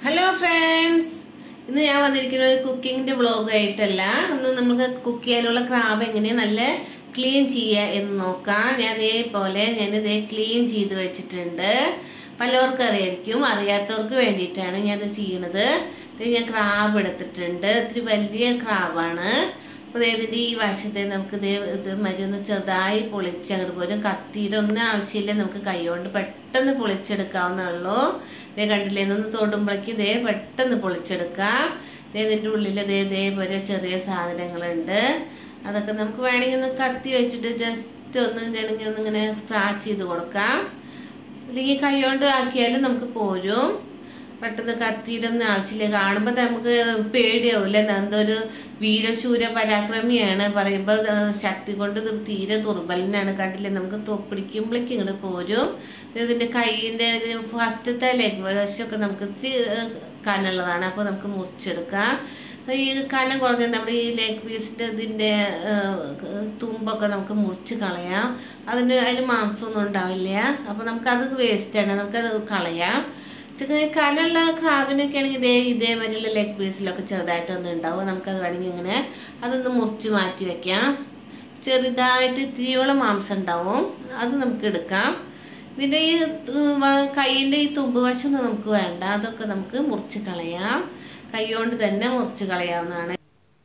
hello friends ഇന്ന് ഞാൻ വന്നിരിക്കുന്ന ഒരു കുക്കിങ്ങിന്റെ വ്ളോഗ് ആയിട്ടല്ല ഇന്ന് നമുക്ക് കുക്ക് ചെയ്യാനുള്ള ക്രാബ് എങ്ങനെ നല്ല ക്ലീൻ ചെയ്യുക എന്ന് നോക്കാം ഞാൻ അതേപോലെ ഞാനിത് ക്ലീൻ ചെയ്ത് വെച്ചിട്ടുണ്ട് പലവർക്കും അറിയായിരിക്കും അറിയാത്തവർക്ക് വേണ്ടിയിട്ടാണ് ഞാൻ ഇത് ചെയ്യണത് ഇത് ഞാൻ ക്രാബ് എടുത്തിട്ടുണ്ട് ഇത്തിരി വലിയ ക്രാബാണ് അപ്പോൾ ഇതിന്റെ ഈ വശത്തെ നമുക്ക് ഇത് ഇത് മരുന്ന് ചെറുതായി പൊളിച്ചങ്ങോട്ട് പോലും കത്തിയുടെ ഒന്നും ആവശ്യമില്ല നമുക്ക് കൈകൊണ്ട് പെട്ടെന്ന് പൊളിച്ചെടുക്കാവുന്നുള്ളൂ ഇതേ കണ്ടില്ലേ നിന്ന് തൊടുമ്പോഴേക്ക് ഇതേ പെട്ടെന്ന് പൊളിച്ചെടുക്കാം ദേ ഇതിന്റെ ഉള്ളിൽ ഇതേ ഇതേപോലെ ചെറിയ സാധനങ്ങളുണ്ട് അതൊക്കെ നമുക്ക് വേണമെങ്കിൽ ഒന്ന് കത്തി വെച്ചിട്ട് ജസ്റ്റ് ഒന്ന് വേണമെങ്കിൽ ഒന്ന് ഇങ്ങനെ സ്ക്രാച്ച് ചെയ്ത് കൊടുക്കാം അല്ലെങ്കിൽ കൈ കൊണ്ട് ആക്കിയാലും നമുക്ക് പോരും പെട്ടെന്ന് കത്തിയുടെ ഒന്നും ആവശ്യമില്ല കാണുമ്പോൾ നമുക്ക് പേടിയാവില്ല എന്തോ ഒരു വീരശൂര പരാക്രമിയാണ് പറയുമ്പോൾ ശക്തി കൊണ്ട് ഇത് തീരെ ദുർബലനാണ് കണ്ടില്ലേ നമുക്ക് തൊപ്പിടിക്കുമ്പോഴേക്കും ഇങ്ങോട്ട് പോരും ഇതിന്റെ കൈയിന്റെ ഒരു ഫസ്റ്റത്തെ ലെഗ് വശമൊക്കെ നമുക്ക് ഇത്തിരി കനുള്ളതാണ് അപ്പോൾ നമുക്ക് മുറിച്ചെടുക്കാം ഈ കനം കുറഞ്ഞ നമ്മുടെ ഈ ലെഗ് പീസിന്റെ ഇതിന്റെ തുമ്പൊക്കെ നമുക്ക് മുറിച്ച് കളയാം അതിന് അതിന് മാംസമൊന്നും ഉണ്ടാവില്ല അപ്പൊ നമുക്കത് വേസ്റ്റാണ് നമുക്കത് കളയാം കനുള്ള ക്രാബിനൊക്കെ ആണെങ്കിൽ ഇതേ ഇതേമാതിരിയുള്ള ലെഗ് പീസിലൊക്കെ ചെറുതായിട്ടൊന്നും ഉണ്ടാവും നമുക്കത് വേണമെങ്കിൽ ഇങ്ങനെ അതൊന്ന് മുറിച്ച് മാറ്റി വെക്കാം ചെറുതായിട്ട് ഇത്തിരിയോളം മാംസം ഉണ്ടാവും അത് നമുക്ക് എടുക്കാം ഇതിന്റെ ഈ കൈയിന്റെ ഈ തുമ്പ് വശമൊന്നും നമുക്ക് വേണ്ട അതൊക്കെ നമുക്ക് മുറിച്ച് കളയാം കൈ കൊണ്ട് തന്നെ മുറിച്ച് കളയാവുന്നതാണ്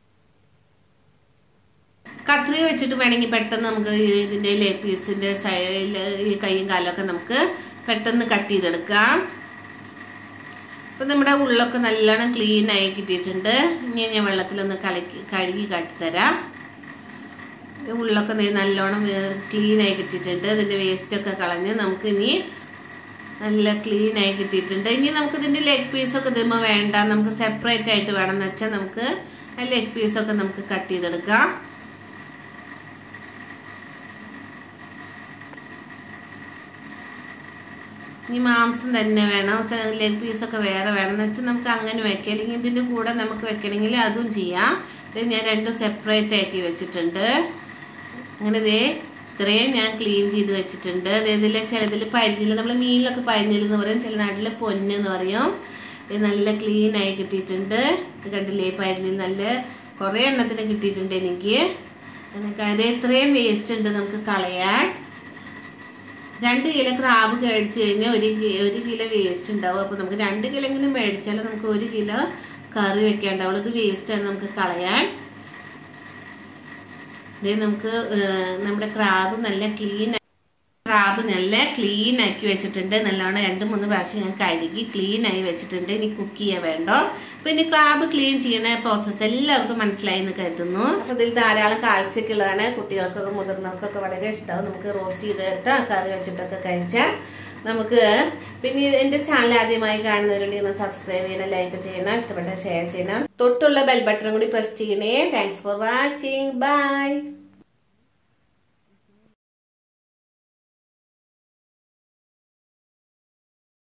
കത്രിക വെച്ചിട്ട് വേണമെങ്കിൽ പെട്ടെന്ന് നമുക്ക് ഇതിന്റെ ലെഗ് പീസിന്റെ സൈഡിൽ ഈ കൈയും കാലൊക്കെ നമുക്ക് പെട്ടെന്ന് കട്ട് ചെയ്തെടുക്കാം അപ്പൊ നമ്മുടെ ഉള്ളൊക്കെ നല്ലോണം ക്ലീൻ ആയി കിട്ടിയിട്ടുണ്ട് ഇനി ഞാൻ വെള്ളത്തിലൊന്ന് കലക്കി കഴുകി കാട്ടിത്തരാം ഉള്ളൊക്കെ നല്ലോണം ക്ലീൻ ആയി കിട്ടിയിട്ടുണ്ട് അതിന്റെ വേസ്റ്റ് ഒക്കെ കളഞ്ഞ് നമുക്ക് ഇനി നല്ല ക്ലീൻ ആയി കിട്ടിയിട്ടുണ്ട് ഇനി നമുക്ക് ഇതിന്റെ ലെഗ് പീസൊക്കെ ഇതുമ്പോൾ വേണ്ട നമുക്ക് സെപ്പറേറ്റ് ആയിട്ട് വേണമെന്ന് വെച്ചാൽ നമുക്ക് ആ ലെഗ് പീസൊക്കെ നമുക്ക് കട്ട് ചെയ്തെടുക്കാം ഇനി മാംസം തന്നെ വേണം ലെഗ് പീസൊക്കെ വേറെ വേണം എന്ന് വെച്ചാൽ നമുക്ക് അങ്ങനെ വെക്കാം അല്ലെങ്കിൽ ഇതിന്റെ കൂടെ നമുക്ക് വെക്കണമെങ്കിൽ അതും ചെയ്യാം ഇത് ഞാൻ രണ്ടും സെപ്പറേറ്റ് ആക്കി വെച്ചിട്ടുണ്ട് അങ്ങനെ ഇതേ ഇത്രയും ഞാൻ ക്ലീൻ ചെയ്ത് വെച്ചിട്ടുണ്ട് ഇതിൽ ചിലതിൽ പരിഞ്ഞിൽ നമ്മൾ മീനിലൊക്കെ പരിഞ്ഞിൽ എന്ന് പറയും ചില നാട്ടിൽ പൊന്ന് എന്ന് പറയും ഇത് നല്ല ക്ലീൻ ആയി കിട്ടിയിട്ടുണ്ട് കണ്ടില്ലേ പരിഞ്ഞിൽ നല്ല കുറേ എണ്ണത്തിന് കിട്ടിയിട്ടുണ്ട് എനിക്ക് അത് ഇത്രയും വേസ്റ്റ് ഉണ്ട് നമുക്ക് കളയാൻ രണ്ട് കിലോ ക്രാബ് മേടിച്ചു കഴിഞ്ഞാൽ ഒരു ഒരു കിലോ വേസ്റ്റ് ഉണ്ടാവും അപ്പൊ നമുക്ക് രണ്ട് കിലോ എങ്കിലും മേടിച്ചാൽ നമുക്ക് ഒരു കിലോ കറി വെക്കാണ്ടാവുള്ളൂ ഇത് വേസ്റ്റ് ആണ് നമുക്ക് കളയാൻ ഇത് നമുക്ക് നമ്മുടെ ക്രാബ് നല്ല ക്ലീൻ ക്രാബ് നല്ല ക്ലീൻ ആക്കി വെച്ചിട്ടുണ്ട് നല്ലോണം രണ്ട് മൂന്ന് പ്രാവശ്യം ഞാൻ കഴുകി ക്ലീൻ ആയി വെച്ചിട്ടുണ്ട് ഇനി കുക്ക് ചെയ്യാൻ വേണ്ടോ അപ്പൊ ഇനി ക്രാബ് ക്ലീൻ ചെയ്യുന്ന പ്രോസസ്സ് എല്ലാവർക്കും മനസ്സിലായി എന്ന് കരുതുന്നു അപ്പൊ ഇതിൽ ധാരാളം കാൽസ്യമൊക്കെ ഉള്ളതാണ് കുട്ടികൾക്കൊക്കെ മുതിർന്നവർക്കൊക്കെ വളരെ ഇഷ്ടമാവും നമുക്ക് റോസ്റ്റ് ചെയ്തിട്ട് കറി വെച്ചിട്ടൊക്കെ കഴിച്ചാൽ നമുക്ക് പിന്നെ എന്റെ ചാനൽ ആദ്യമായി കാണുന്നവരുണ്ടെങ്കിൽ സബ്സ്ക്രൈബ് ചെയ്യണം ലൈക്ക് ചെയ്യണം ഇഷ്ടപ്പെട്ട ഷെയർ ചെയ്യണം തൊട്ടുള്ള ബെൽ ബട്ടൺ കൂടി പ്രസ് ചെയ്യണേ താങ്ക്സ് ഫോർ വാച്ചിങ് ബൈ